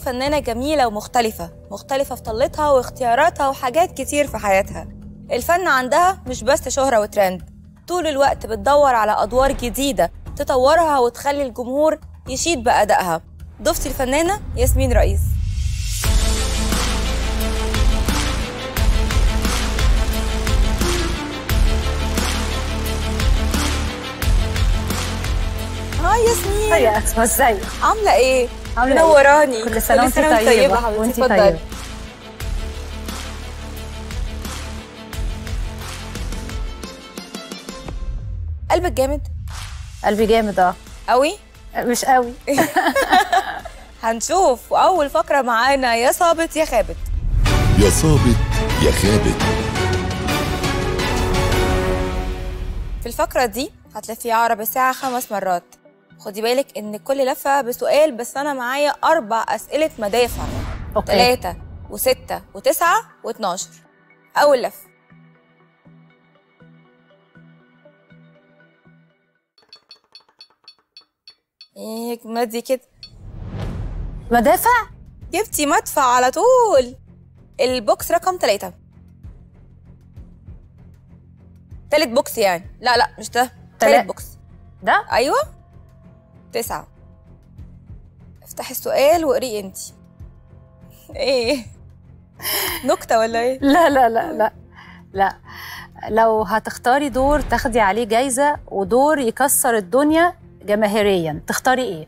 فنانة جميلة ومختلفة مختلفة في طلتها واختياراتها وحاجات كتير في حياتها الفن عندها مش بس شهرة وترند طول الوقت بتدور على أدوار جديدة تطورها وتخلي الجمهور يشيد بأدائها ضيفتي الفنانة ياسمين رئيس هاي ياسمين يا اسماء ازيك عاملة ايه؟ عاملة إيه؟ منوراني كل سنة وانت طيبة حبيبتي وانت اتفضلي. طيبة قلبك جامد قلبي جامد اه قوي مش قوي هنشوف واول فقره معانا يا صابت يا خابت يا صابت يا خابت في الفقره دي هتلفي عقرب الساعه خمس مرات خدي بالك ان كل لفه بسؤال بس انا معايا اربع اسئله مدافع اوكي ثلاثة وستة وتسعة واتناشر أول لف ايه مدي كده مدافع جبتي مدفع على طول البوكس رقم ثلاثة تالت بوكس يعني لا لا مش ده تلا- تالت بوكس ده ايوه تسعة افتحي السؤال واقريه انت ايه نكتة ولا ايه؟ لا لا لا لا لا لو هتختاري دور تاخدي عليه جايزة ودور يكسر الدنيا جماهيريا تختاري ايه؟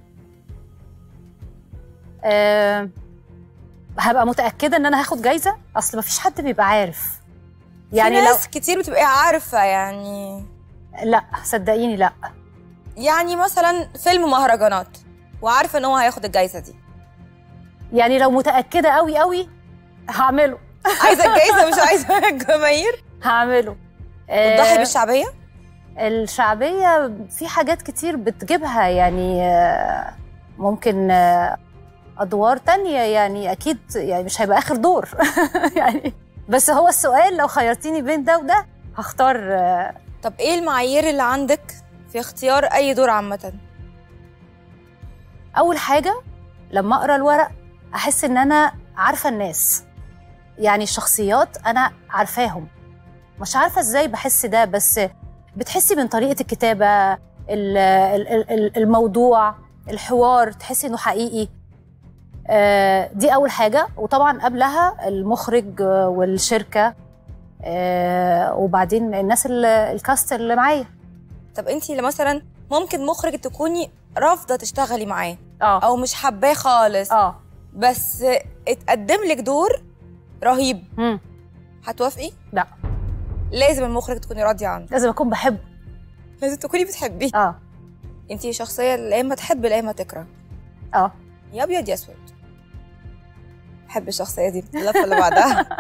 أه هبقى متأكدة ان انا هاخد جايزة اصل مفيش حد بيبقى عارف يعني يعني لو ناس كتير بتبقى عارفة يعني لا صدقيني لا يعني مثلا فيلم مهرجانات وعارفة ان هو هياخد الجايزة دي يعني لو متأكدة قوي قوي هعمله عايزة الجايزة مش عايزة الجماهير هعمله وتضحي آه، بالشعبية؟ الشعبية في حاجات كتير بتجيبها يعني آه، ممكن آه، أدوار تانية يعني أكيد يعني مش هيبقى آخر دور يعني بس هو السؤال لو خيرتيني بين ده وده هختار آه، طب ايه المعايير اللي عندك في اختيار اي دور عامة؟ أول حاجة لما أقرأ الورق أحس إن أنا عارفة الناس يعني الشخصيات أنا عارفاهم مش عارفة إزاي بحس ده بس بتحسي من طريقة الكتابة ال- ال- ال- ال- الموضوع الحوار تحسي إنه حقيقي آه، دي أول حاجة وطبعا قبلها المخرج آه، والشركة آه، وبعدين الناس اللي- الكاست اللي معايا طب انتي اللي مثلا ممكن مخرج تكوني رافضة تشتغلي معاه اه او مش حباه خالص اه بس اتقدم لك دور رهيب مم. هتوافقي؟ لا لازم المخرج تكوني راضية عنه لازم أكون بحبه لازم تكوني بتحبيه اه انتي شخصية لا اما تحب لا اما تكره اه يا ابيض يا اسود بحب الشخصية دي اللفة اللي بعدها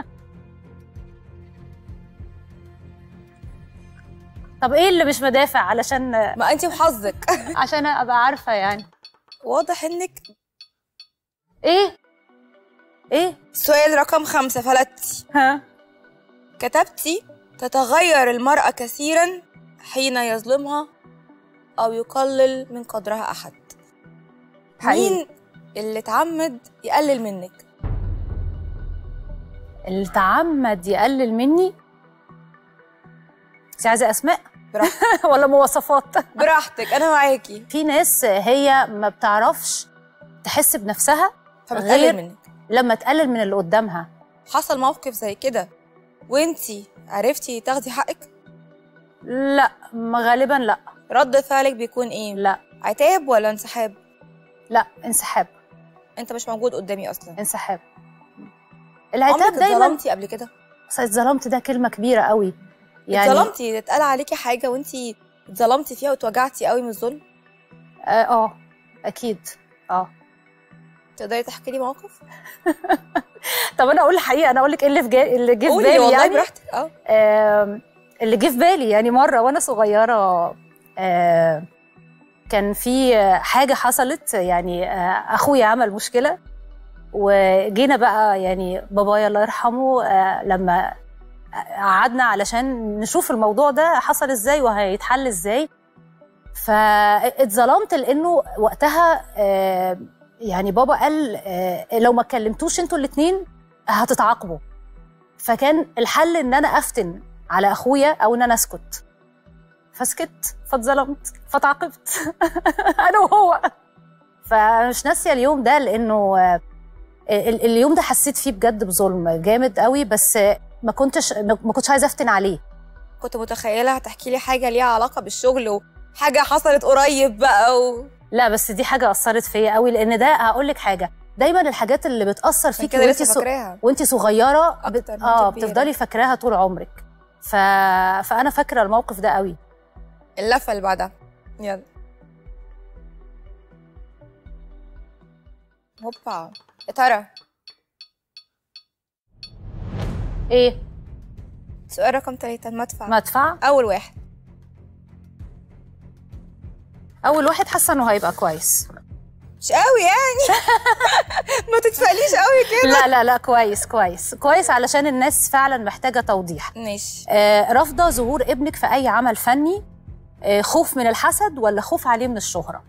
طب ايه اللي مش مدافع علشان ما انتي وحظك عشان ابقى عارفه يعني واضح انك ايه ايه سؤال رقم خمسة فلتي ها كتبتي تتغير المرأة كثيرا حين يظلمها أو يقلل من قدرها أحد حقيقي. مين اللي اتعمد يقلل منك اللي تعمد يقلل مني انت عايزه اسماء براحتك ولا مواصفات براحتك أنا معاكي في ناس هي ما بتعرفش تحس بنفسها فبتقلل غير- منك لما تقلل من اللي قدامها حصل موقف زي كده وانتي عرفتي تاخدي حقك لا ما غالبا لا رد فعلك بيكون ايه لا عتاب ولا انسحاب لا انسحاب انت مش موجود قدامي اصلا انسحاب العتاب عمرك دايما اتظلمتي قبل كده بس اتظلمت ده كلمه كبيره قوي يعني اتظلمتي اتقال عليكي حاجه وانتي اتظلمتي فيها واتوجعتي قوي من الظلم اه آه، اكيد اه تقدري تحكي لي موقف طب انا اقول الحقيقه انا اقول لك ايه اللي في جا... اللي جه في قولي بالي والله يعني براحتك اه آم، اللي جه في بالي يعني مره وانا صغيره آه، كان في حاجه حصلت يعني آه، اخويا عمل مشكله وجينا بقى يعني بابايا الله يرحمه آه، لما قعدنا علشان نشوف الموضوع ده حصل ازاي وهيتحل ازاي فاتظلمت لانه وقتها آه، يعني بابا قال آه، لو ما اتكلمتوش انتوا الاتنين هتتعاقبوا فكان الحل ان انا افتن على اخويا او ان انا اسكت فسكت فاتظلمت فاتعاقبت انا وهو فمش ناسيه اليوم ده لانه آه، ال- اليوم ده حسيت فيه بجد بظلم جامد قوي بس آه، ما كنتش ما كنتش عايزه افتن عليه كنت متخيله هتحكي لي حاجه ليها علاقه بالشغل وحاجه حصلت قريب بقى و... لا بس دي حاجه اثرت فيا قوي لان ده هقول لك حاجه دايما الحاجات اللي بتاثر عشان فيكي كده وانت لسه سو... فاكراها وانت صغيره أكتر بت... وانت اه كبيرة. بتفضلي فاكراها طول عمرك ف... فانا فاكره الموقف ده قوي اللفه اللي بعدها يلا هوبا يا ترى ايه سؤال رقم ثلاثة المدفع مدفع أول واحد اول واحد حاسه انه هيبقى كويس مش قوي يعني ما تتفقليش قوي كده لا لا لا كويس كويس كويس علشان الناس فعلا محتاجه توضيح ماشي آه رافضه ظهور ابنك في اي عمل فني آه خوف من الحسد ولا خوف عليه من الشهره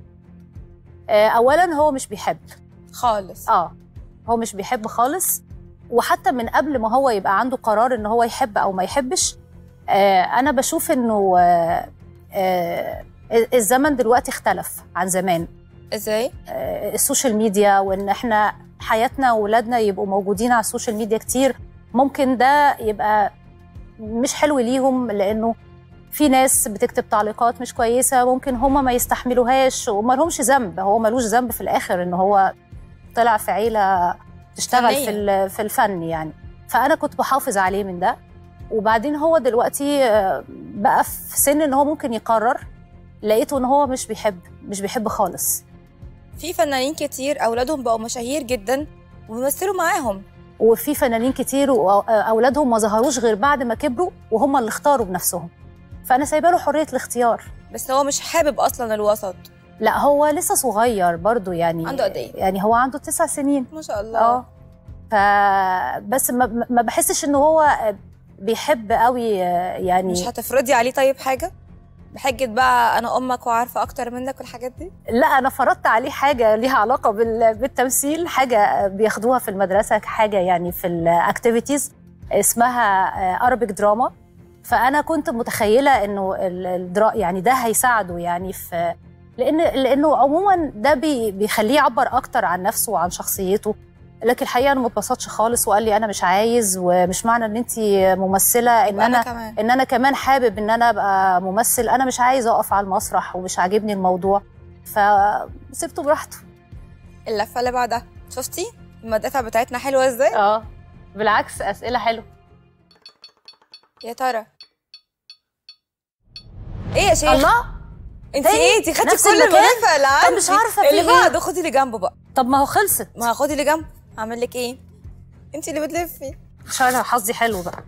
آه اولا هو مش بيحب خالص اه هو مش بيحب خالص وحتى من قبل ما هو يبقى عنده قرار ان هو يحب او ما يحبش آه انا بشوف انه آه آه الزمن دلوقتي اختلف عن زمان ازاي آه السوشيال ميديا وان احنا حياتنا واولادنا يبقوا موجودين على السوشيال ميديا كتير ممكن ده يبقى مش حلو ليهم لانه في ناس بتكتب تعليقات مش كويسه ممكن هما ما يستحملوهاش وما لهمش ذنب هو ملوش ذنب في الاخر ان هو طلع في عيله تشتغل فنية. في ال- في الفن يعني فانا كنت بحافظ عليه من ده وبعدين هو دلوقتي آه، بقى في سن ان هو ممكن يقرر لقيته ان هو مش بيحب مش بيحب خالص في فنانين كتير أولادهم بقوا مشاهير جدا وبيمثلوا معاهم وفي فنانين كتير واولادهم ما ظهروش غير بعد ما كبروا وهم اللي اختاروا بنفسهم فانا سايبه له حريه الاختيار بس هو مش حابب أصلا الوسط لا هو لسه صغير برضو يعني عنده قد إيه؟ يعني هو عنده تسع سنين ما شاء الله اه ف بس ما, ما بحسش ان هو بيحب قوي يعني مش هتفرضي عليه طيب حاجة بحجة بقى أنا أمك وعارفة أكتر منك والحاجات دي لا انا فرضت عليه حاجه ليها علاقه بال- بالتمثيل حاجه بياخدوها في المدرسه حاجه يعني في الاكتيفيتيز اسمها ارابيك دراما فانا كنت متخيله انه ال- الدرا يعني ده هيساعده يعني في لان لانه عموما ده بي بيخليه يعبر اكتر عن نفسه وعن شخصيته لكن الحقيقه انا ما اتبسطش خالص وقال لي انا مش عايز ومش معنى ان انت ممثله ان وأنا انا كمان ان انا كمان حابب ان انا ابقى ممثل انا مش عايزه اقف على المسرح ومش عاجبني الموضوع فسبته براحته اللفة اللي بعدها شفتي المدافع بتاعتنا حلوة ازاي اه بالعكس اسئله حلوه يا ترى ايه يا شيخ الله انت تاني؟ ايه انت خدتي نفس كل المكان؟ المدافع اللي طب عندي مش عارفة في اللي إيه؟ بعده خدي اللي جنبه بقى طب ما هو خلصت ما خدي اللي جنبه هعمل لك ايه انت اللي بتلفي شايله حظي حلو بقى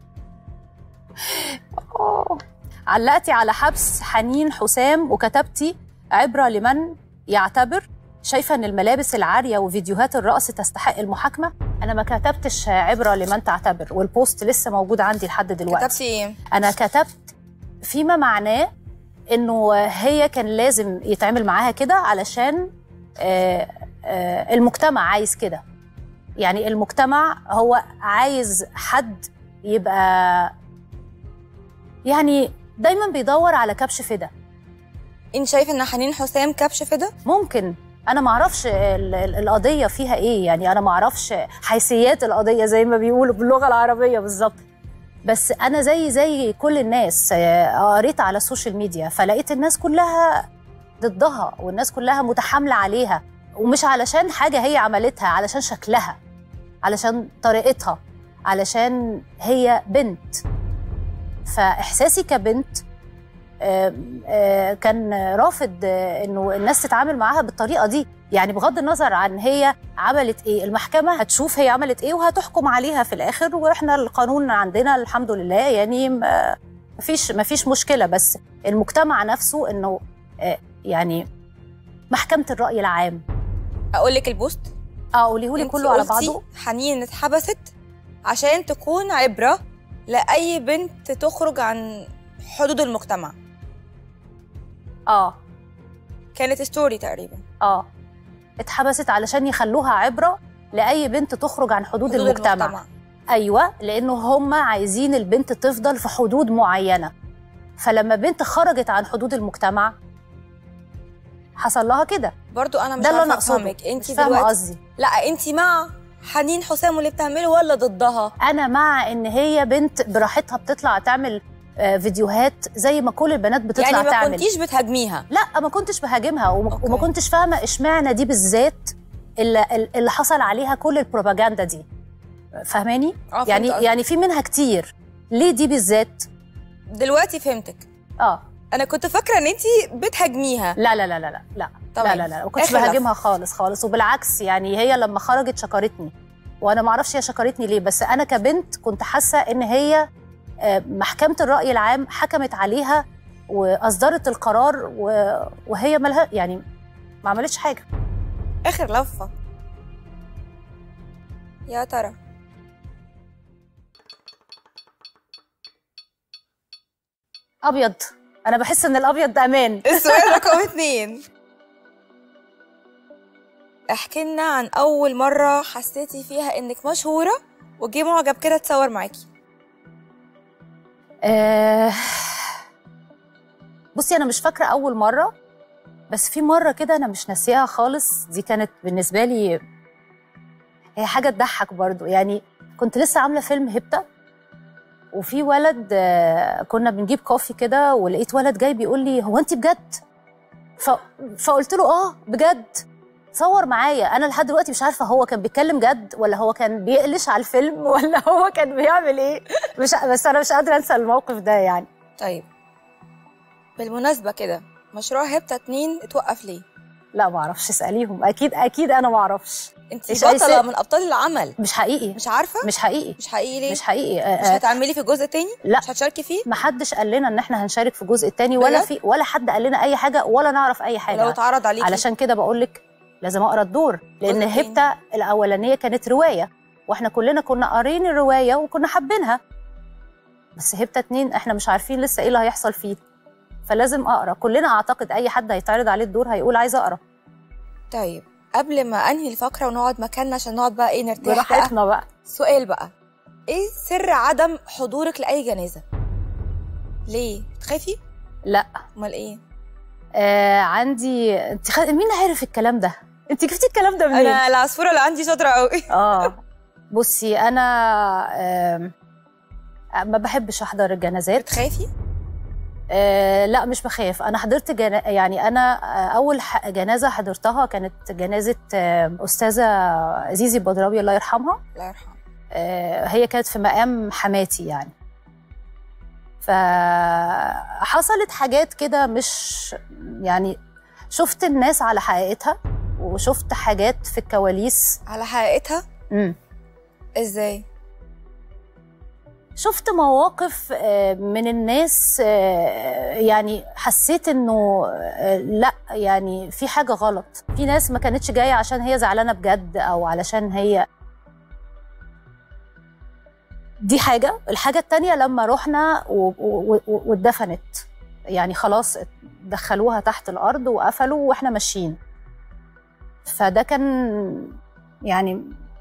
أوه. علقتي على حبس حنين حسام وكتبتي عبره لمن يعتبر شايفه ان الملابس العاريه وفيديوهات الرقص تستحق المحاكمه انا ما كتبتش عبره لمن تعتبر والبوست لسه موجود عندي لحد دلوقتي كتبتي ايه انا كتبت فيما معناه انه هي كان لازم يتعمل معاها كده علشان آه، آه، المجتمع عايز كده يعني المجتمع هو عايز حد يبقى يعني دايما بيدور على كبش فدا انت شايفه ان حنين حسام كبش فدا ممكن انا ما اعرفش ال- ال- القضيه فيها ايه يعني انا ما اعرفش حيثيات القضيه زي ما بيقولوا باللغه العربيه بالظبط بس انا زي زي كل الناس آه، قريت على السوشيال ميديا فلقيت الناس كلها ضدها والناس كلها متحامله عليها ومش علشان حاجه هي عملتها علشان شكلها علشان طريقتها علشان هي بنت فاحساسي كبنت آم، آه، كان رافض آه، انه الناس تتعامل معاها بالطريقه دي يعني بغض النظر عن هي عملت ايه المحكمه هتشوف هي عملت ايه وهتحكم عليها في الاخر واحنا القانون عندنا الحمد لله يعني ما فيش ما فيش مشكله بس المجتمع نفسه انه آه، يعني محكمه الراي العام اقول لك البوست اه قوليه لي انت كله على قلتي بعضه حنين اتحبست عشان تكون عبره لاي بنت تخرج عن حدود المجتمع اه كانت ستوري تقريبا اه اتحبست علشان يخلوها عبره لاي بنت تخرج عن حدود, حدود المجتمع. ايوه لانه هم عايزين البنت تفضل في حدود معينه فلما بنت خرجت عن حدود المجتمع حصل لها كده برضو انا مش ده اللي عارفه انا اقصده افهمك انت مش فاهمه دلوقتي قصدي لا انت مع حنين حسام واللي بتعمله ولا ضدها انا مع ان هي بنت براحتها بتطلع تعمل آه، فيديوهات زي ما كل البنات بتطلع يعني ما تعمل كنتيش بتهاجميها لا ما كنتش بهاجمها وما, أوكي. وما كنتش فاهمه اشمعنى دي بالذات اللي, اللي حصل عليها كل البروباجندا دي فاهماني آه، فهمت يعني قصدك. يعني في منها كتير ليه دي بالذات دلوقتي فهمتك اه انا كنت فاكره ان انت بتهاجميها لا لا لا لا لا لا طبعاً. لا لا لا ما كنتش آخر لفة. بهاجمها خالص خالص وبالعكس يعني هي لما خرجت شكرتني وانا ما اعرفش هي شكرتني ليه بس انا كبنت كنت حاسه ان هي آه، محكمه الراي العام حكمت عليها واصدرت القرار و- وهي مالها يعني ما عملتش حاجه اخر لفه يا ترى ابيض انا بحس ان الابيض ده امان السؤال رقم اتنين احكي لنا عن اول مره حسيتي فيها انك مشهوره وجه معجب كده اتصور معاكي آه، بصي انا مش فاكره اول مره بس في مره كده انا مش ناسياها خالص دي كانت بالنسبه لي هي حاجه تضحك برضو يعني كنت لسه عامله فيلم هبته وفي ولد آه، كنا بنجيب كوفي كده ولقيت ولد جاي بيقول لي هو انت بجد ف... فقلت له اه بجد صور معايا انا لحد دلوقتي مش عارفه هو كان بيتكلم جد ولا هو كان بيقلش على الفيلم ولا هو كان بيعمل ايه مش بس انا مش قادره انسى الموقف ده يعني طيب بالمناسبه كده مشروع هبته اتنين اتوقف ليه لا ما اعرفش اساليهم اكيد اكيد انا ما اعرفش انت إيش أي بطله سر؟ من ابطال العمل مش حقيقي مش عارفه مش حقيقي مش حقيقي ليه مش حقيقي آه، مش آه، هتعملي في جزء تاني لا. مش هتشاركي فيه ما حدش قال لنا ان احنا هنشارك في الجزء الثاني ولا بجد؟ في ولا حد قال لنا اي حاجه ولا نعرف اي لو حاجه اتعرض عليكي علشان كده بقول لك لازم اقرا الدور لان الجزء التاني. هبته الاولانيه كانت روايه واحنا كلنا كنا قارين الروايه وكنا حابينها بس هبته اتنين احنا مش عارفين لسه ايه اللي هيحصل فيه فلازم اقرا كلنا اعتقد اي حد هيتعرض عليه الدور هيقول عايز اقرا طيب قبل ما انهي الفقره ونقعد مكاننا عشان نقعد بقى ايه نرتاح بقى براحتنا بقى سؤال بقى ايه سر عدم حضورك لاي جنازه ليه تخافي لا امال ايه آه عندي انت خ... مين عارف الكلام ده انت جبتي الكلام ده منين انا العصفوره اللي عندي شاطره قوي اه بصي انا آم، ما بحبش احضر الجنازات بتخافي آه لا مش بخاف انا حضرت جنا... يعني انا آه، اول ح- جنازه حضرتها كانت جنازه آه، استاذه زيزي بدراوي الله يرحمها الله يرحمه آه، هي كانت في مقام حماتي يعني فحصلت حاجات كده مش يعني شفت الناس على حقيقتها وشفت حاجات في الكواليس على حقيقتها امم ازاي شفت مواقف آه، من الناس آه، يعني حسيت انه آه، لا يعني في حاجه غلط في ناس ما كانتش جايه عشان هي زعلانه بجد او علشان هي دي حاجه الحاجه التانية لما رحنا و- و- و- واتدفنت يعني خلاص دخلوها تحت الارض وقفلوا واحنا ماشيين فده كان يعني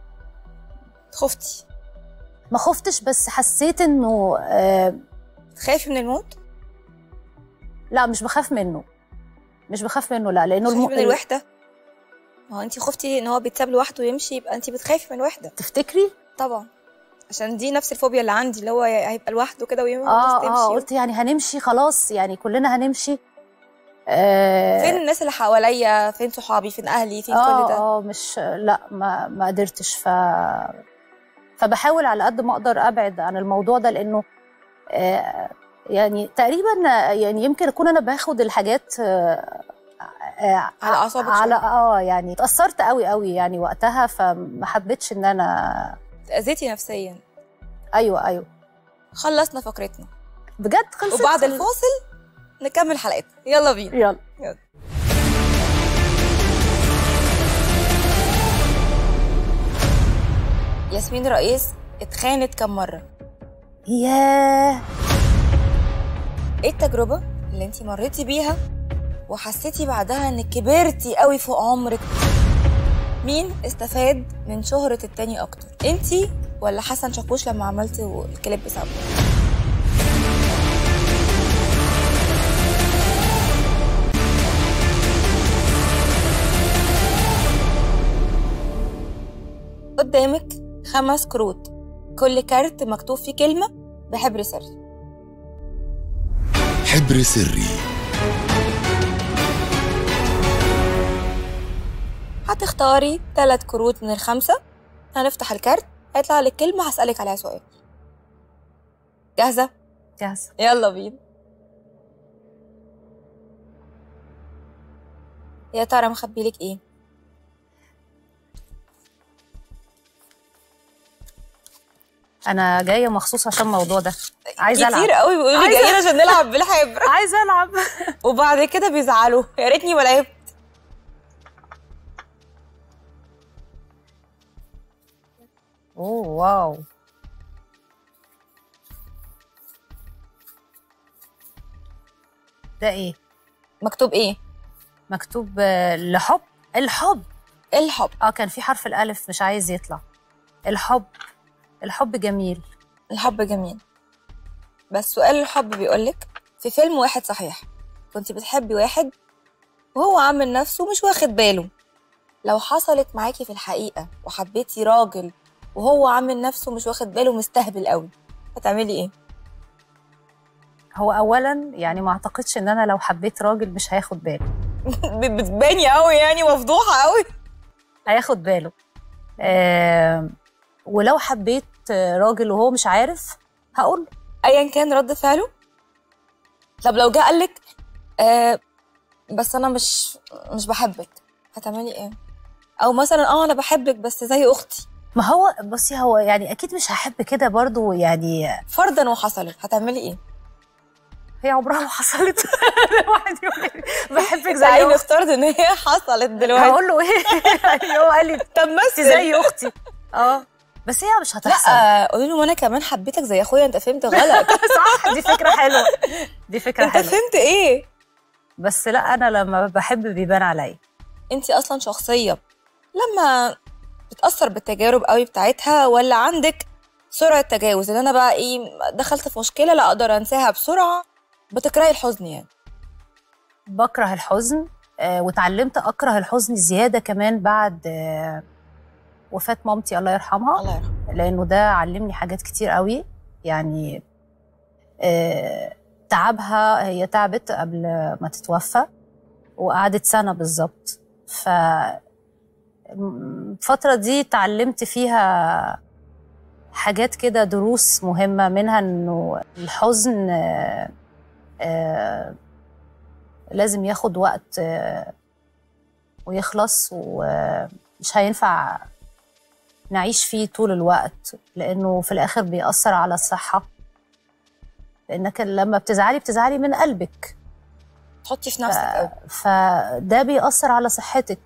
خفتي ما خفتش بس حسيت انه آه، تخافي من الموت لا مش بخاف منه مش بخاف منه لا لانه تخافي الم... من الوحده ما هو انت خفتي ان هو بيتساب لوحده ويمشي يبقى انت بتخافي من الوحده تفتكري طبعا عشان دي نفس الفوبيا اللي عندي اللي هو هيبقى لوحده كده ويمشي اه تمشي اه قلت يعني هنمشي خلاص يعني كلنا هنمشي آه فين الناس اللي حواليا فين صحابي فين اهلي فين اه كل ده اه مش لا ما ما قدرتش ف فبحاول على قد ما اقدر ابعد عن الموضوع ده لانه آه يعني تقريبا يعني يمكن اكون انا باخد الحاجات آه آه على أعصابك على شوية. اه يعني اتاثرت قوي قوي يعني وقتها فما حبيتش ان انا اذيتي نفسيا ايوه ايوه خلصنا فقرتنا بجد خلصت وبعد الفاصل نكمل حلقتنا يلا بينا يلا ياسمين رئيس اتخانت كم مرة؟ ياه ايه التجربة اللي انتي مريتي بيها وحسيتي بعدها انك كبرتي قوي فوق عمرك مين استفاد من شهرة التاني أكتر انتي ولا حسن شاكوش لما عملتوا الكليب سوا قدامك خمس كروت كل كارت مكتوب فيه كلمة بحبر سري حبر سري هتختاري ثلاث كروت من الخمسة هنفتح الكارت هيطلع لك كلمة هسألك عليها سؤال جاهزة؟ جاهزه يلا بينا يا ترى مخبيلك ايه؟ انا جايه مخصوص عشان الموضوع ده عايزه كتير العب قوي بيقولوا لي عايزة- جايين عشان نلعب بالحبر عايزه العب وبعد كده بيزعلوا يا ريتني ما لعبت اوه واو ده ايه مكتوب ايه؟ مكتوب آه، لحب الحب الحب اه كان في حرف الالف مش عايز يطلع الحب الحب جميل الحب جميل بس سؤال الحب بيقولك في فيلم واحد صحيح كنت بتحبي واحد وهو عامل نفسه مش واخد باله لو حصلت معاكي في الحقيقة وحبيتي راجل وهو عامل نفسه مش واخد باله مستهبل قوي هتعملي ايه؟ هو اولا يعني ما اعتقدش ان انا لو حبيت راجل مش هياخد باله ب- بتباني قوي يعني مفضوحة قوي هياخد باله آه ولو حبيت آه، راجل وهو مش عارف هقول ايا كان رد فعله طب لو جه قالك آه بس انا مش مش بحبك هتعملي ايه؟ او مثلا اه انا بحبك بس زي اختي ما هو بصي هو يعني اكيد مش هحب كده برضو يعني فرضا وحصلت هتعملي ايه؟ هي عمرها ما حصلت واحد يقول لي بحبك زي زي اختي نفترض ان هي حصلت دلوقتي هقول له ايه هو قال لي طب انت مثل زي اختي اه بس هي مش هتحصل لا قولي له ما انا كمان حبيتك زي اخويا انت فهمت غلط صح دي فكره حلوه دي فكره انت حلوه فهمت ايه؟ بس لا انا لما بحب بيبان عليا انت اصلا شخصيه لما بتاثر بالتجارب قوي بتاعتها ولا عندك سرعه تجاوز ان انا بقى ايه دخلت في مشكله لا اقدر انساها بسرعه بتكرهي الحزن يعني بكره الحزن آه، واتعلمت اكره الحزن زياده كمان بعد آه، وفاه مامتي الله يرحمها الله يرحمه لانه ده علمني حاجات كتير قوي يعني آه، تعبها هي تعبت قبل ما تتوفى وقعدت سنه بالظبط ف الفترة دي اتعلمت فيها حاجات كده دروس مهمة منها انه الحزن آه، آه، لازم ياخد وقت آه، ويخلص ومش هينفع نعيش فيه طول الوقت لانه في الاخر بيأثر على الصحة لانك لما بتزعلي بتزعلي من قلبك تحطي في نفسك قوي فده بيأثر على صحتك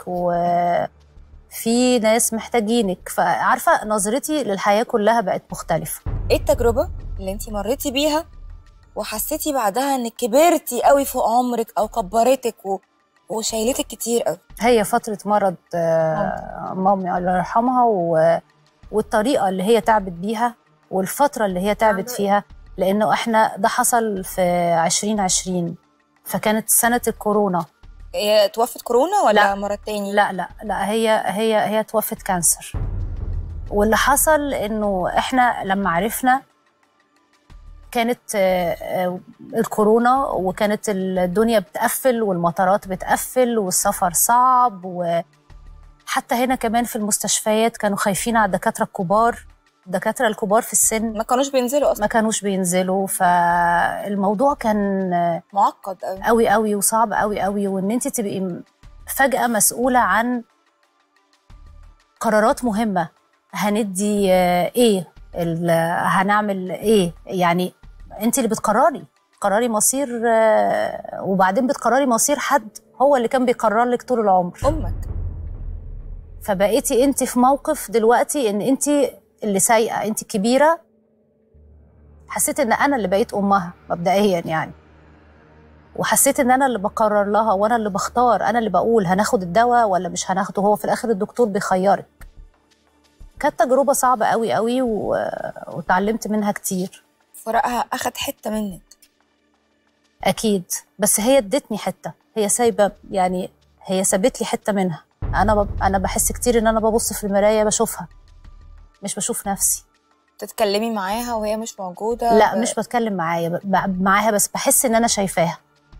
وفي ناس محتاجينك فعارفة نظرتي للحياة كلها بقت مختلفة ايه التجربه اللي انت مريتي بيها وحسيتي بعدها انك كبرتي قوي فوق عمرك او كبرتك و... وشايلتك كتير قوي هي فترة مرض آه، مامي الله يرحمها و... والطريقة اللي هي تعبت بيها والفترة اللي هي تعبت فيها لأنه إحنا ده حصل في 2020 فكانت سنة الكورونا هي توفت كورونا ولا لا. مرض تاني لا لا لا هي هي هي توفت كانسر واللي حصل انه احنا لما عرفنا كانت آه، آه، الكورونا وكانت الدنيا بتقفل والمطارات بتقفل والسفر صعب وحتى هنا كمان في المستشفيات كانوا خايفين على الدكاترة الكبار الدكاترة الكبار في السن ما كانوش بينزلوا اصلا ما كانوش بينزلوا فالموضوع كان آه، معقد قوي قوي قوي وصعب قوي قوي وان انت تبقي م- فجأة مسؤولة عن قرارات مهمة هندي آه، ايه ال- هنعمل ايه يعني انت اللي بتقرري قراري مصير آه، وبعدين بتقرري مصير حد هو اللي كان بيقرر لك طول العمر امك فبقيتي انت في موقف دلوقتي ان انت اللي سايقه انت كبيره حسيت ان انا اللي بقيت امها مبدئيا يعني وحسيت ان انا اللي بقرر لها وانا اللي بختار انا اللي بقول هناخد الدواء ولا مش هناخده هو في الاخر الدكتور بيخيرك كانت تجربه صعبه قوي قوي و... وتعلمت منها كتير فراقها اخد حته منك اكيد بس هي ادتني حته هي سايبه يعني هي سابت لي حته منها انا ب... انا بحس كتير ان انا ببص في المرايه بشوفها مش بشوف نفسي تتكلمي معاها وهي مش موجوده لا ب- مش بتكلم معايا ب... ب- معاها بس بحس ان انا شايفاها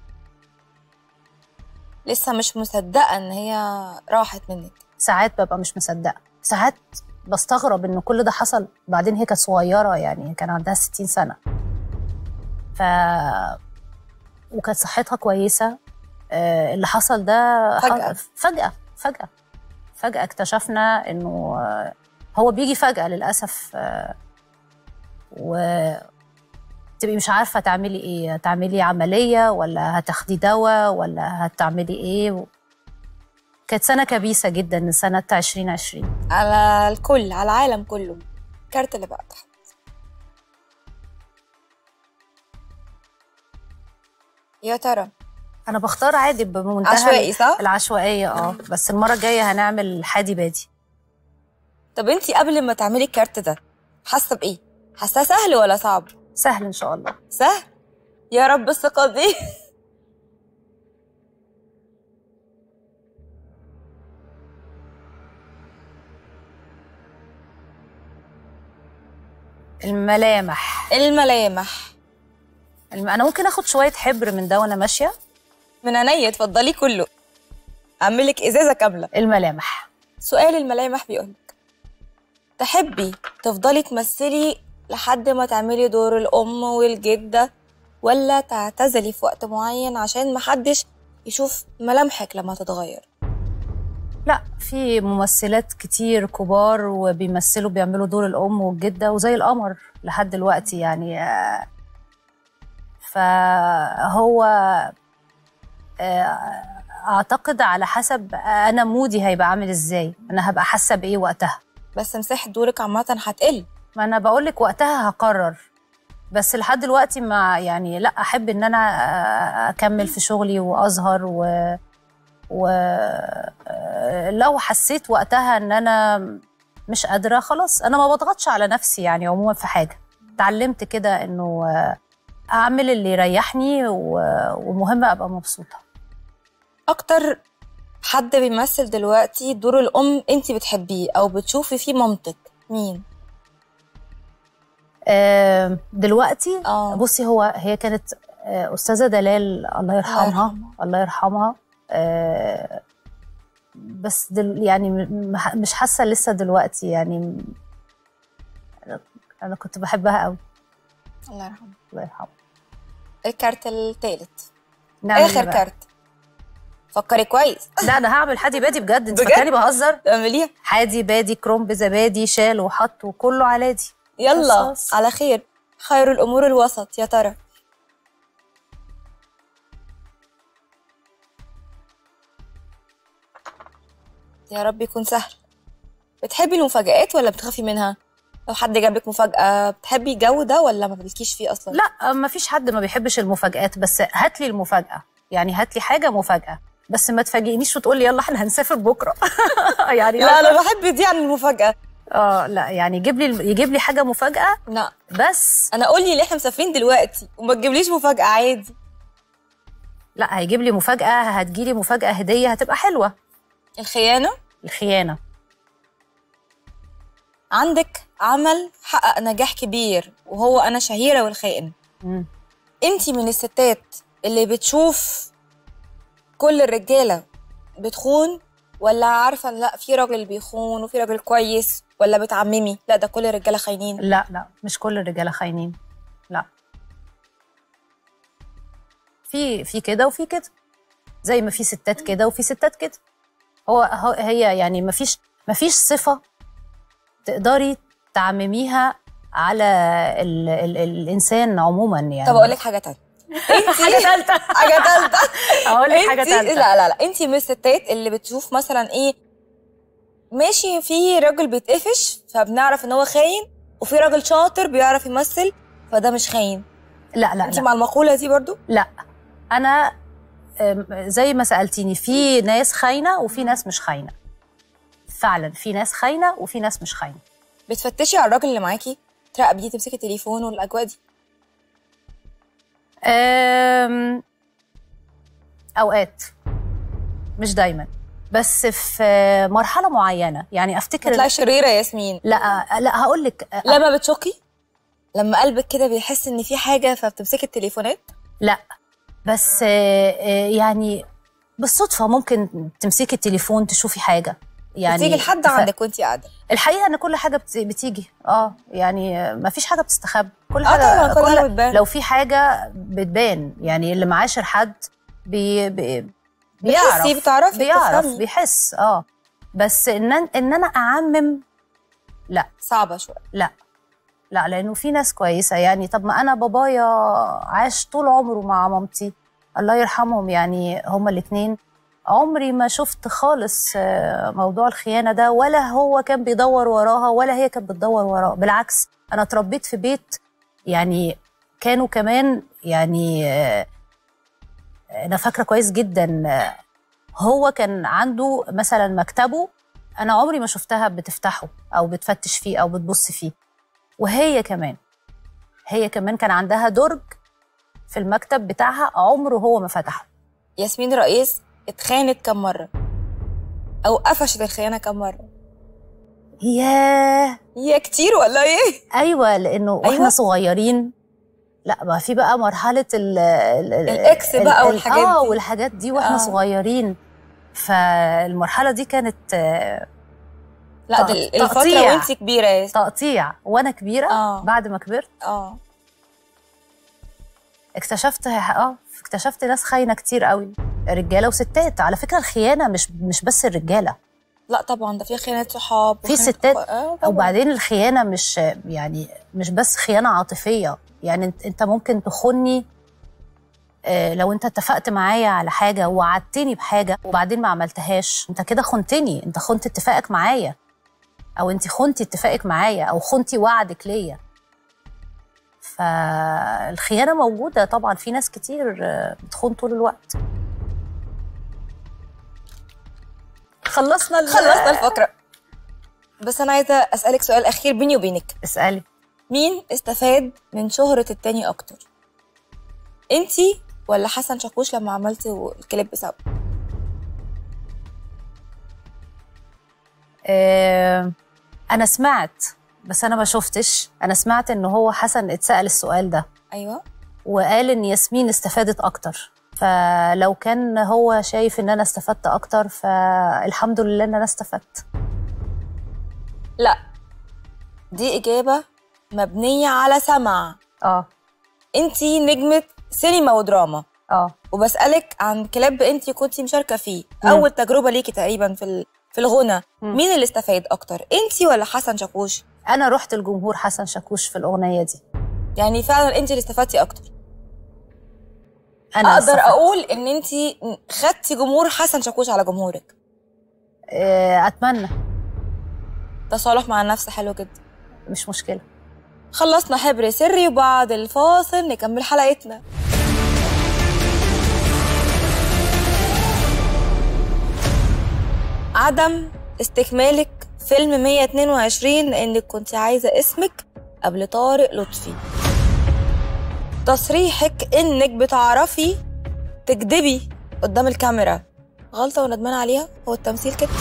لسه مش مصدقه ان هي راحت منك ساعات ببقى مش مصدقه ساعات بستغرب ان كل ده حصل بعدين هي كانت صغيره يعني كان عندها 60 سنه ف وكانت صحتها كويسه آه، اللي حصل ده ح- فجأة. فجاه فجاه فجاه اكتشفنا انه آه، هو بيجي فجاه للاسف آه، و تبقي مش عارفه تعملي ايه تعملي عمليه ولا هتاخدي دواء ولا هتعملي ايه كانت سنه كبيسه جدا سنه 2020 على الكل على العالم كله الكارت اللي بقى تحت يا ترى انا بختار عادي بمنتهى عشوائي صح؟ العشوائيه اه بس المره الجايه هنعمل حادي بادي طب انتي قبل ما تعملي الكارت ده حاسه بايه؟ حاساه سهل ولا صعب؟ سهل ان شاء الله سهل يا رب الثقه دي الملامح الملامح الم... انا ممكن اخد شويه حبر من ده وانا ماشيه من عينيا اتفضلي كله اعملك ازازه كامله الملامح سؤال الملامح بيقولك تحبي تفضلي تمثلي لحد ما تعملي دور الأم والجدة ولا تعتزلي في وقت معين عشان محدش يشوف ملامحك لما تتغير لا في ممثلات كتير كبار وبيمثلوا بيعملوا دور الام والجده وزي القمر لحد دلوقتي يعني آه، فهو آه، اعتقد على حسب انا مودي هيبقى عامل ازاي انا هبقى حاسه بايه وقتها بس مساحة دورك عامة هتقل ما انا بقول لك وقتها هقرر بس لحد دلوقتي ما يعني لا احب ان انا آه، اكمل في شغلي واظهر و و آه، لو حسيت وقتها ان انا مش قادره خلاص انا ما بضغطش على نفسي يعني عموما في حاجه اتعلمت كده انه آه، اعمل اللي يريحني و- ومهم ابقى مبسوطه أكتر حد بيمثل دلوقتي دور الأم أنت بتحبيه أو بتشوفي فيه مامتك مين؟ آه، دلوقتي اه بصي هو هي كانت آه، استاذه دلال الله يرحمها يرحمها. الله يرحمها آه، بس دل يعني م- م- مش حاسه لسه دلوقتي يعني م- انا كنت بحبها قوي الله يرحمه الله يرحمها الكارت التالت نعمل إيه آخر بقى؟ كارت فكري كويس لا انا هعمل حادي بادي بجد انت بجد؟ فاكراني بهزر اعمليها حادي بادي كرومب زبادي شال وحط وكله على دي يلا قصص. على خير خير الأمور الوسط يا ترى يا رب يكون سهل بتحبي المفاجآت ولا بتخافي منها؟ لو حد جابلك مفاجأة بتحبي الجو ده ولا ما بتلكيش فيه أصلا؟ لا ما فيش حد ما بيحبش المفاجآت بس هات لي المفاجأة يعني هات لي حاجة مفاجأة بس ما تفاجئنيش وتقول لي يلا احنا هنسافر بكرة يعني لا أنا بحب دي عن المفاجأة اه لا يعني يجيب لي يجيب لي حاجة مفاجأة لا بس أنا قولي ليه احنا مسافرين دلوقتي وما تجيبليش مفاجأة عادي لا هيجيب لي مفاجأة هتجيلي مفاجأة هدية هتبقى حلوة الخيانة الخيانة عندك عمل حقق نجاح كبير وهو أنا شهيرة والخائن مم. انتي من الستات اللي بتشوف كل الرجاله بتخون ولا عارفه إن لا في راجل بيخون وفي راجل كويس ولا بتعممي لا ده كل الرجاله خاينين لا لا مش كل الرجالة خاينين لا في في كده وفي كده زي ما في ستات كده وفي ستات كده هو هو- هي يعني ما فيش ما فيش صفة تقدري تعمميها على ال ال الإنسان عموما يعني طب اقول لك حاجه تانية حاجة ثالثة حاجه ثالثه أقول لك حاجة انتي- ثالثة لا لا لا انتي من الستات اللي بتشوف مثلا ايه ماشي في راجل بيتقفش فبنعرف ان هو خاين وفي راجل شاطر بيعرف يمثل فده مش خاين لا لا انتي لا مع المقوله دي برضو لا انا أم، زي ما سالتيني في ناس خاينه وفي ناس مش خاينه فعلا في ناس خاينه وفي ناس مش خاينه بتفتشي على الراجل اللي معاكي تراقبيه تمسكي التليفون والاجواء دي أم، اوقات مش دايما بس في مرحله معينه يعني افتكر تطلعي شريره يا ياسمين لا لا هقول لك لما بتشكي لما قلبك كده بيحس ان في حاجه فبتمسكي التليفونات لا بس آه، آه، يعني بالصدفه ممكن تمسكي التليفون تشوفي حاجه يعني بتيجي لحد ف- عندك وانت قاعده الحقيقه ان كل حاجه بت- بتيجي اه يعني ما فيش حاجه بتستخبى كل اه حاجه طبعا كل حاجه بتبان لو في حاجه بتبان يعني اللي معاشر حد بي بي بيعرف بتحسي بتعرفي بيعرف بتفهمي. بيحس اه بس ان أن- ان انا اعمم صعبه شويه لا لا لانه في ناس كويسه يعني طب ما انا بابايا عاش طول عمره مع مامتي الله يرحمهم يعني هما الاثنين عمري ما شفت خالص آه، موضوع الخيانه ده ولا هو كان بيدور وراها ولا هي كانت بتدور وراه بالعكس انا اتربيت في بيت يعني كانوا كمان يعني آه، انا فاكره كويس جدا آه، هو كان عنده مثلا مكتبه انا عمري ما شفتها بتفتحه او بتفتش فيه او بتبص فيه وهي كمان هي كمان كان عندها درج في المكتب بتاعها عمره هو ما فتحه ياسمين رئيس اتخانت كم مره او قفشت الخيانه كم مره ياه هي كتير ولا ايه ايوه لانه واحنا أيوة. صغيرين لا ما في بقى مرحله ال ال ال- الإكس بقى ال- والحاجات اه دي. والحاجات دي واحنا آه. آه. صغيرين فالمرحله دي كانت آه، لا تق- ده الفتره تقطيع. وانت كبيره يا ياسمين تقطيع وانا كبيره آه. بعد ما كبرت اه اكتشفت اه اكتشفت ناس خاينه كتير قوي رجاله وستات على فكره الخيانه مش مش بس الرجاله لا طبعا ده في خيانه صحاب في وخيانة ستات أخوة. آه طبعاً. وبعدين الخيانه مش يعني مش بس خيانه عاطفيه يعني انت انت ممكن تخني آه، لو انت اتفقت معايا على حاجه ووعدتني بحاجه وبعدين ما عملتهاش انت كده خنتني انت خنت اتفاقك معايا او انت خنتي اتفاقك معايا او خنتي وعدك ليا فالخيانه موجوده طبعا في ناس كتير آه، بتخون طول الوقت خلصنا ال- خلصنا الفقره بس انا عايزه اسالك سؤال اخير بيني وبينك اسالي مين استفاد من شهرة التاني أكتر؟ انتي ولا حسن شاكوش لما عملتوا الكليب سوا؟ آه، انا سمعت بس انا ما شفتش انا سمعت ان هو حسن اتسال السؤال ده أيوه وقال ان ياسمين استفادت اكتر فلو كان هو شايف ان انا استفدت اكتر فالحمد لله ان انا استفدت لا دي إجابة مبنية على سمع اه انتي نجمة سينما ودراما اه وبسألك عن كليب انتي كنتي مشاركة فيه مم. أول تجربة ليكي تقريبا في ال- في الغنى مم. مين اللي استفاد أكتر؟ انتي ولا حسن شاكوش؟ انا رحت الجمهور حسن شاكوش في الاغنيه دي يعني فعلا انتي اللي استفدتي أكتر انا أقدر استفدت. أقول إن انتي خدتي جمهور حسن شاكوش على جمهورك آه، اتمنى تصالح مع النفس حلو جدا مش مشكله خلصنا حبر سري وبعد الفاصل نكمل حلقتنا عدم استكمالك فيلم 122 لانك كنت عايزه اسمك قبل طارق لطفي تصريحك انك بتعرفي تكدبي قدام الكاميرا غلطه وندمان عليها هو التمثيل كده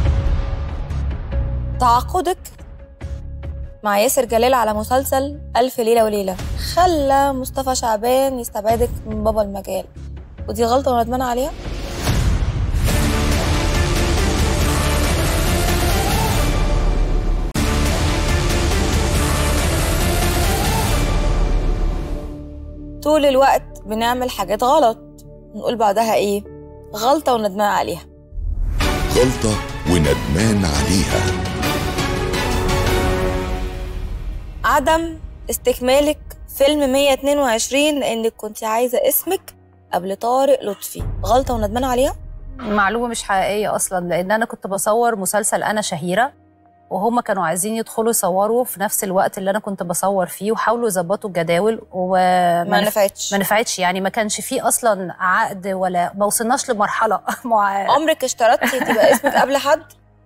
تعاقدك مع ياسر جلال على مسلسل ألف ليلة وليلة خلى مصطفى شعبان يستبعدك من بابا المجال ودي غلطة وندمان عليها طول الوقت بنعمل حاجات غلط نقول بعدها ايه غلطة وندمان عليها غلطة وندمان عليها عدم استكمالك فيلم 122 لانك كنت عايزه اسمك قبل طارق لطفي غلطه وندمانه عليها معلومه مش حقيقيه اصلا لان انا كنت بصور مسلسل انا شهيره وهم كانوا عايزين يدخلوا يصوروا في نفس الوقت اللي انا كنت بصور فيه وحاولوا يظبطوا الجداول وما ما نف- نفعتش ما نفعتش يعني ما كانش فيه اصلا عقد ولا ما وصلناش لمرحله مع عمرك اشترطتي تبقى اسمك قبل حد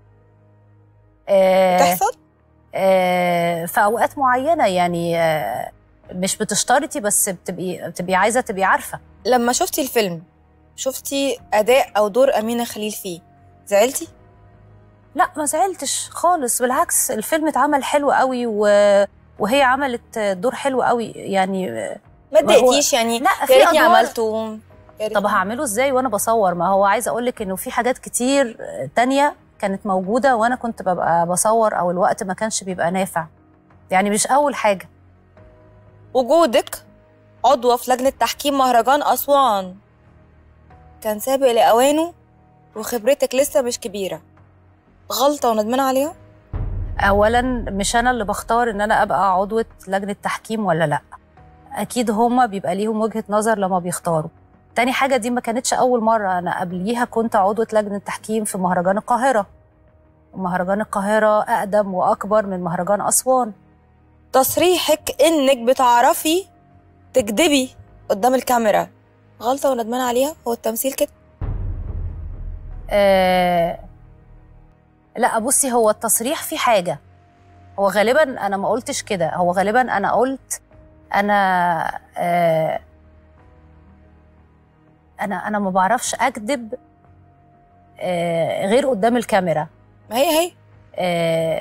آه تحصل آه في اوقات معينه يعني آه مش بتشترطي بس بتبقي بتبقي عايزه تبقي عارفه لما شفتي الفيلم شفتي اداء او دور امينه خليل فيه زعلتي لا ما زعلتش خالص بالعكس الفيلم اتعمل حلو قوي و... وهي عملت دور حلو قوي يعني ما ما هو- اتضايقتيش يعني لا يا في ريتني ادوار عملته يا ريتني- طب هعمله ازاي وانا بصور ما هو عايزه اقول لك انه في حاجات كتير تانية كانت موجوده وانا كنت ببقى بصور او الوقت ما كانش بيبقى نافع يعني مش اول حاجه وجودك عضوة في لجنة تحكيم مهرجان أسوان كان سابق لأوانه وخبرتك لسه مش كبيرة غلطة وندمانة عليها؟ اولا مش انا اللي بختار ان انا ابقى عضوه لجنه تحكيم ولا لا اكيد هما بيبقى ليهم وجهه نظر لما بيختاروا تاني حاجه دي ما كانتش اول مره انا قبليها كنت عضوه لجنه تحكيم في مهرجان القاهره ومهرجان القاهره اقدم واكبر من مهرجان اسوان تصريحك إنك بتعرفي تكدبي قدام الكاميرا غلطة وندمانة عليها؟ هو التمثيل كده؟ آه لا بصي هو التصريح في حاجة هو غالبا أنا ما قلتش كده هو غالبا أنا قلت أنا آه أنا أنا ما بعرفش أكذب آه غير قدام الكاميرا ما هي هي آه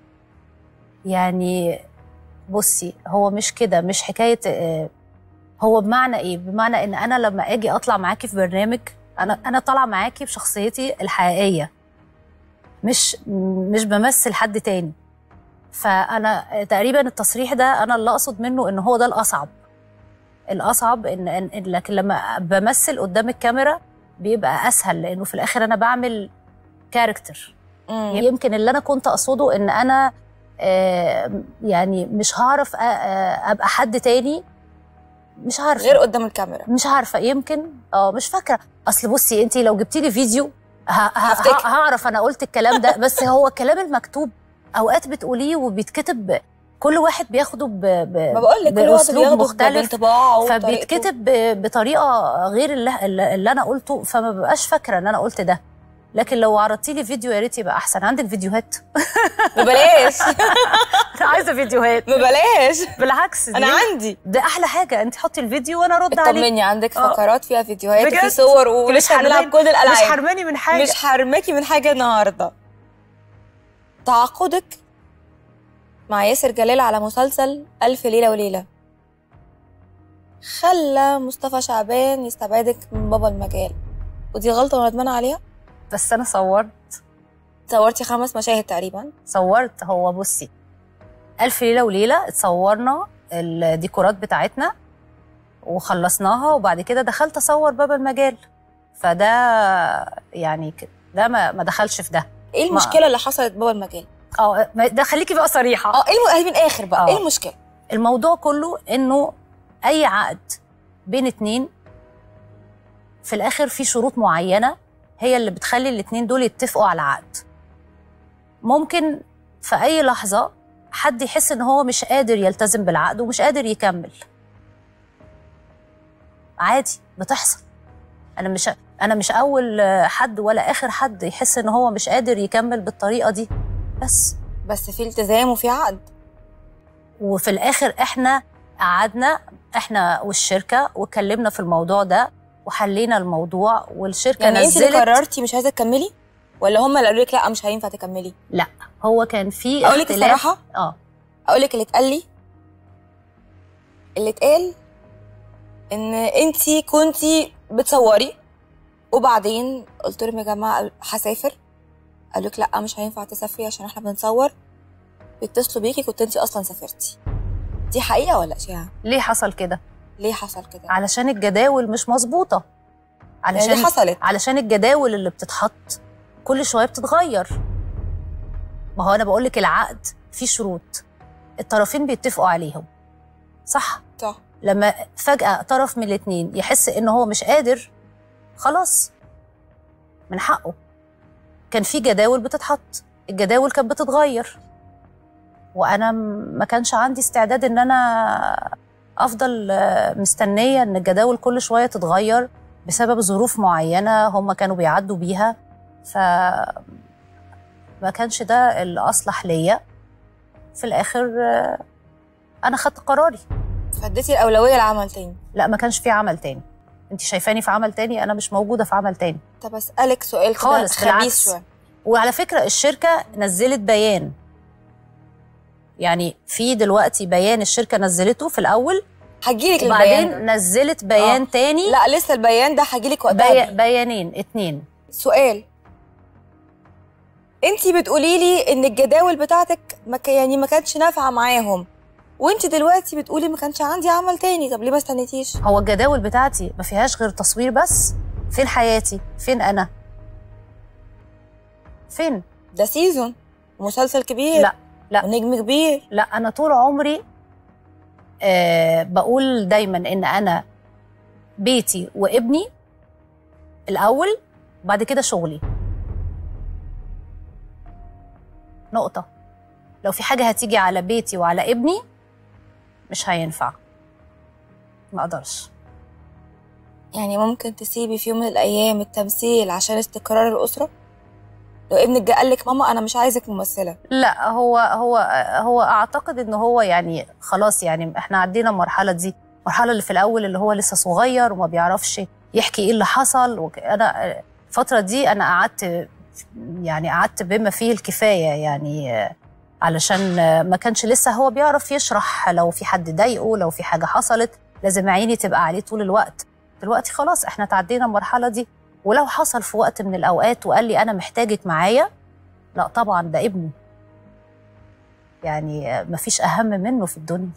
يعني بصي هو مش كده مش حكاية آه هو بمعنى إيه؟ بمعنى إن أنا لما أجي أطلع معاكي في برنامج أنا أنا طالعة معاكي بشخصيتي الحقيقية مش مش بمثل حد تاني فأنا تقريبا التصريح ده أنا اللي أقصد منه إن هو ده الأصعب الأصعب إن, إن إن- لكن لما بمثل قدام الكاميرا بيبقى أسهل لأنه في الآخر أنا بعمل كاركتر مم. يمكن اللي انا كنت اقصده ان انا آه، يعني مش هعرف أ- آه، ابقى حد تاني مش عارفه غير قدام الكاميرا مش عارفه يمكن اه مش فاكره اصل بصي انت لو جبتي لي فيديو ه- ه- هفتكر. ه- هعرف انا قلت الكلام ده بس هو الكلام المكتوب اوقات بتقوليه وبيتكتب كل واحد بياخده ب... ب... ما بقول لك كل واحد بأسلوب بياخده مختلف بانطباعه وطريقته. فبيتكتب ب- بطريقه غير اللي, اللي انا قلته فما ببقاش فاكره ان انا قلت ده لكن لو عرضتي لي فيديو يا ريت يبقى احسن عندك فيديوهات ببلاش انا عايزه فيديوهات ببلاش بالعكس انا دي- عندي ده احلى حاجه انت حطي الفيديو وانا ارد عليك اطمني عندك آه. فقرات فيها فيديوهات بجد؟ وفي صور ولسه حرماني- هنلعب كل مش الالعاب حرماني من حاجه مش حرماكي من حاجه النهارده تعاقدك مع ياسر جلال على مسلسل ألف ليلة وليلة خلى مصطفى شعبان يستبعدك من بابا المجال ودي غلطة وندمانة عليها بس انا صورت صورتي خمس مشاهد تقريبا صورت هو بصي ألف ليلة وليلة اتصورنا الديكورات بتاعتنا وخلصناها وبعد كده دخلت أصور باب المجال فده يعني ك- ده ما, ما دخلش في ده ايه المشكلة اللي حصلت بابا المجال؟ اه ما- ده خليكي بقى صريحة اه ايه الم... من الاخر بقى آه. ايه المشكلة؟ الموضوع كله انه اي عقد بين اتنين في الاخر في شروط معينه هي اللي بتخلي الاتنين دول يتفقوا على عقد ممكن في اي لحظه حد يحس ان هو مش قادر يلتزم بالعقد ومش قادر يكمل عادي بتحصل انا مش انا مش اول حد ولا اخر حد يحس ان هو مش قادر يكمل بالطريقه دي بس بس في التزام وفي عقد وفي الاخر احنا قعدنا احنا والشركه واتكلمنا في الموضوع ده وحلينا الموضوع والشركه يعني انت اللي نزلت قررتي مش عايزة تكملي؟ ولا هم اللي قالوا لك لا مش هينفع تكملي؟ لا هو كان في اقول لك اختلاف الصراحة اه اقول لك اللي اتقال لي اللي اتقال ان انتي كنتي بتصوري وبعدين قلت لهم يا جماعه هسافر قالوا لك لا مش هينفع تسافري عشان احنا بنصور بيتصلوا بيكي كنت انتي اصلا سافرتي دي حقيقه ولا اشاعه ليه حصل كده ليه حصل كده علشان الجداول مش مظبوطه يعني علشان دي حصلت علشان الجداول اللي بتتحط كل شويه بتتغير ما هو انا بقول لك العقد فيه شروط الطرفين بيتفقوا عليهم صح صح لما فجأة طرف من الاتنين يحس إن هو مش قادر خلاص من حقه كان في جداول بتتحط الجداول كانت بتتغير وانا م- ما كانش عندي استعداد ان انا افضل آه، مستنيه ان الجداول كل شويه تتغير بسبب ظروف معينه هم كانوا بيعدوا بيها ف ما كانش ده الاصلح ليا في الاخر آه، انا خدت قراري فاديتي الاولويه لعمل تاني لا ما كانش في عمل تاني انت شايفاني في عمل تاني انا مش موجوده في عمل تاني طب اسالك سؤال كده خالص، خبيث بالعكس. شويه وعلى فكره الشركه نزلت بيان يعني في دلوقتي بيان الشركه نزلته في الاول هجيلك البيان وبعدين نزلت بيان آه. تاني لا لسه البيان ده هجيلك وقتها بي... بيانين اتنين سؤال انتي بتقولي لي ان الجداول بتاعتك ما ك- يعني ما كانتش نافعه معاهم وانت دلوقتي بتقولي ما كانش عندي عمل تاني طب ليه ما استنيتيش هو الجداول بتاعتي ما فيهاش غير تصوير بس فين حياتي فين انا فين ده سيزون مسلسل كبير لا لا. ونجم كبير لا انا طول عمري آه بقول دايما ان انا بيتي وابني الاول بعد كده شغلي نقطه لو في حاجه هتيجي على بيتي وعلى ابني مش هينفع ما اقدرش يعني ممكن تسيبي في يوم من الايام التمثيل عشان استقرار الاسره لو ابنك جه قال لك ماما انا مش عايزك ممثله لا هو هو هو اعتقد ان هو يعني خلاص يعني احنا عدينا المرحله دي المرحله اللي في الاول اللي هو لسه صغير وما بيعرفش يحكي ايه اللي حصل وك- انا الفتره دي انا قعدت يعني قعدت بما فيه الكفايه يعني علشان ما كانش لسه هو بيعرف يشرح لو في حد ضايقه لو في حاجه حصلت لازم عيني تبقى عليه طول الوقت دلوقتي خلاص احنا تعدينا المرحله دي ولو حصل في وقت من الاوقات وقال لي انا محتاجك معايا لا طبعا ده ابني يعني مفيش اهم منه في الدنيا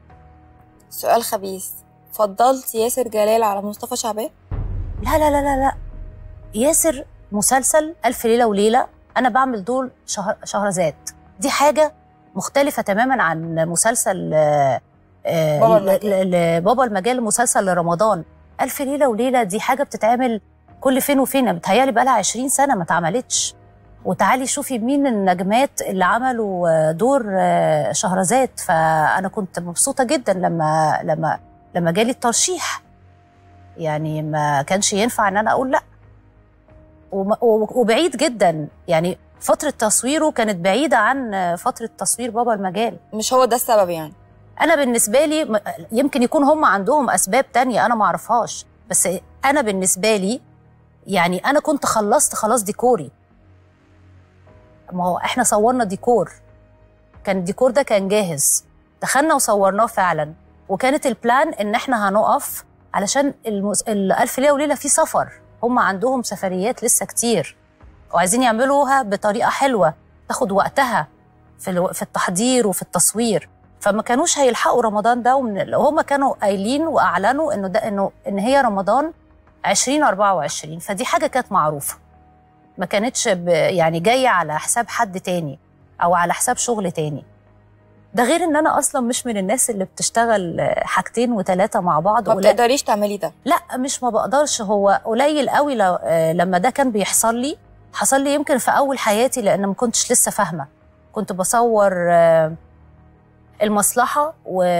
سؤال خبيث فضلت ياسر جلال على مصطفى شعبان لا لا لا لا لا ياسر مسلسل ألف ليلة وليلة أنا بعمل دول شهر شهرزاد دي حاجة مختلفة تماما عن مسلسل آه، آه، بابا ل- المجال. ل- ل- بابا المجال مسلسل لرمضان ألف ليلة وليلة دي حاجة بتتعمل كل فين وفين بتهيألي بقالها 20 سنة ما اتعملتش وتعالي شوفي مين النجمات اللي عملوا آه، دور آه، شهرزاد فأنا كنت مبسوطة جدا لما لما لما جالي الترشيح يعني ما كانش ينفع ان انا اقول لا وم- و- وبعيد جدا يعني فترة تصويره كانت بعيدة عن فترة تصوير بابا المجال مش هو ده السبب يعني أنا بالنسبة لي م- يمكن يكون هم عندهم أسباب تانية أنا معرفهاش بس أنا بالنسبة لي يعني أنا كنت خلصت خلاص ديكوري ما هو إحنا صورنا ديكور كان الديكور ده كان جاهز دخلنا وصورناه فعلا وكانت البلان إن إحنا هنقف علشان المس... الألف ليلة وليلة في سفر هم عندهم سفريات لسه كتير وعايزين يعملوها بطريقة حلوة تاخد وقتها في الو... في التحضير وفي التصوير فما كانوش هيلحقوا رمضان ده ومن هم كانوا قايلين واعلنوا انه ده انه ان هي رمضان 2024 فدي حاجه كانت معروفه ما كانتش ب... يعني جايه على حساب حد تاني او على حساب شغل تاني ده غير ان انا اصلا مش من الناس اللي بتشتغل حاجتين وثلاثه مع بعض ما ولا بتقدريش تعملي ده لا مش ما بقدرش هو قليل قوي لو آه، لما ده كان بيحصل لي حصل لي يمكن في اول حياتي لان ما كنتش لسه فاهمه كنت بصور آه، المصلحه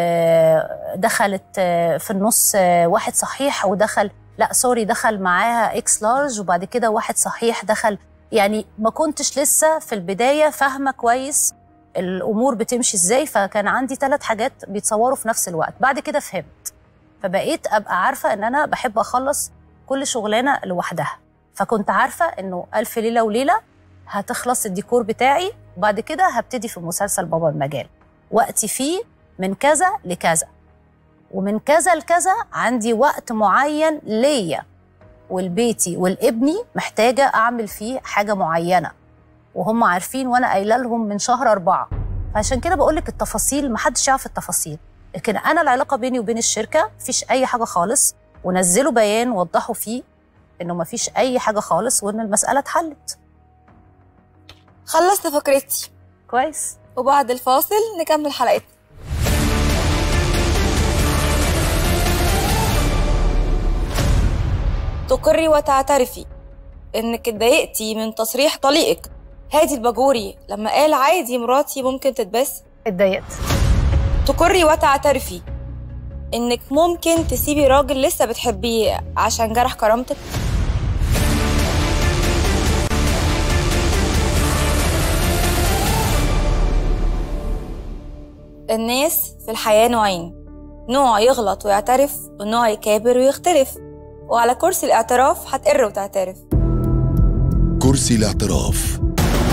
ودخلت آه، في النص آه، واحد صحيح ودخل لا سوري دخل معاها اكس لارج وبعد كده واحد صحيح دخل يعني ما كنتش لسه في البدايه فاهمه كويس الامور بتمشي ازاي فكان عندي ثلاث حاجات بيتصوروا في نفس الوقت بعد كده فهمت فبقيت ابقى عارفه ان انا بحب اخلص كل شغلانه لوحدها فكنت عارفه انه الف ليله وليله هتخلص الديكور بتاعي وبعد كده هبتدي في مسلسل بابا المجال وقتي فيه من كذا لكذا ومن كذا لكذا عندي وقت معين ليا والبيتي والابني محتاجه اعمل فيه حاجه معينه وهم عارفين وانا قايله لهم من شهر أربعة فعشان كده بقول لك التفاصيل محدش يعرف التفاصيل لكن انا العلاقه بيني وبين الشركه مفيش اي حاجه خالص ونزلوا بيان وضحوا فيه انه مفيش اي حاجه خالص وان المساله اتحلت خلصت فكرتي كويس وبعد الفاصل نكمل حلقتنا تقري وتعترفي انك اتضايقتي من تصريح طليقك هادي الباجوري لما قال عادي مراتي ممكن تتبس اتضايقت تقري وتعترفي انك ممكن تسيبي راجل لسه بتحبيه عشان جرح كرامتك الناس في الحياة نوعين نوع يغلط ويعترف ونوع يكابر ويختلف وعلى كرسي الاعتراف هتقر وتعترف كرسي الاعتراف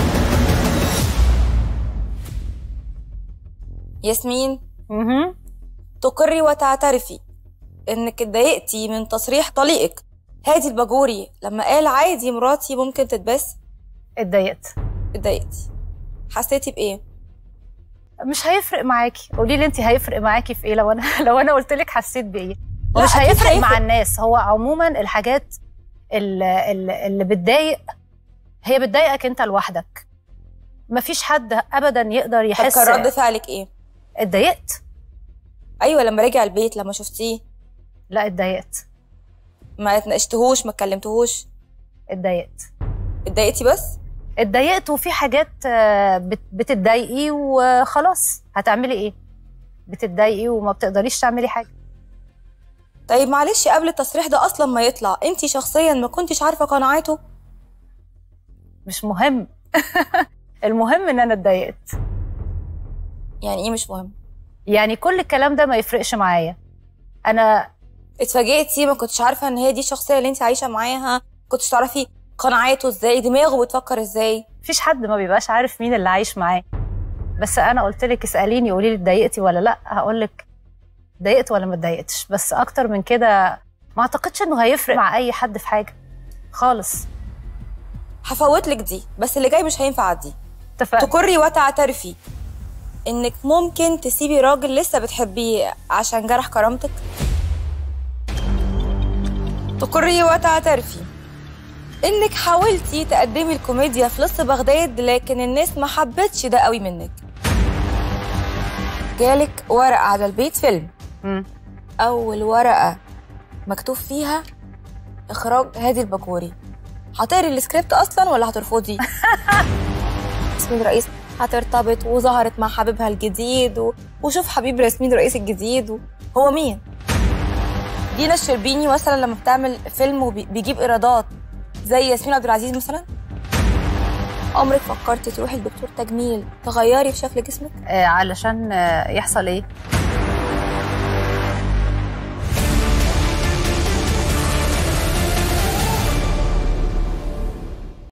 ياسمين اها تقري وتعترفي انك اتضايقتي من تصريح طليقك هادي الباجوري لما قال عادي مراتي ممكن تتبس اتضايقت اتضايقتي حسيتي بايه مش هيفرق معاكي قولي لي انت هيفرق معاكي في ايه لو انا لو انا قلت لك حسيت بايه لا، مش أكيد هيفرق مع هيفرق. الناس هو عموما الحاجات اللي, اللي, اللي بتضايق هي بتضايقك انت لوحدك مفيش حد ابدا يقدر طب يحس كان رد فعلك ايه اتضايقت ايوه لما رجع البيت لما شفتيه لا اتضايقت ما اتناقشتهوش ما اتكلمتهوش اتضايقت اتضايقتي بس اتضايقت وفي حاجات آه، بت- بتتضايقي وخلاص هتعملي ايه بتتضايقي وما بتقدريش تعملي حاجه طيب معلش قبل التصريح ده اصلا ما يطلع انت شخصيا ما كنتش عارفه قناعاته مش مهم المهم ان انا اتضايقت يعني ايه مش مهم يعني كل الكلام ده ما يفرقش معايا انا اتفاجئتي ما كنتش عارفه ان هي دي الشخصيه اللي انت عايشه معاها كنتش تعرفي قناعاته ازاي دماغه بتفكر ازاي مفيش حد ما بيبقاش عارف مين اللي عايش معاه بس انا قلت لك اساليني قولي لي اتضايقتي ولا لا هقول لك اتضايقت ولا ما اتضايقتش بس اكتر من كده ما اعتقدش انه هيفرق مع اي حد في حاجه خالص هفوت لك دي بس اللي جاي مش هينفع دي اتفقنا تقري وتعترفي انك ممكن تسيبي راجل لسه بتحبيه عشان جرح كرامتك تقري وتعترفي انك حاولتي تقدمي الكوميديا في لص بغداد لكن الناس ما حبتش ده قوي منك جالك ورقة على البيت فيلم مم. اول ورقة مكتوب فيها اخراج هادي البكوري هتقري السكريبت اصلا ولا هترفضي ياسمين رئيس هترتبط وظهرت مع حبيبها الجديد و... وشوف حبيب ياسمين رئيس الجديد و... هو مين دينا الشربيني مثلا لما بتعمل فيلم وبيجيب ايرادات زي ياسمين عبد العزيز مثلا عمرك فكرتي تروحي لدكتور تجميل تغيري في شكل جسمك آه علشان آه يحصل ايه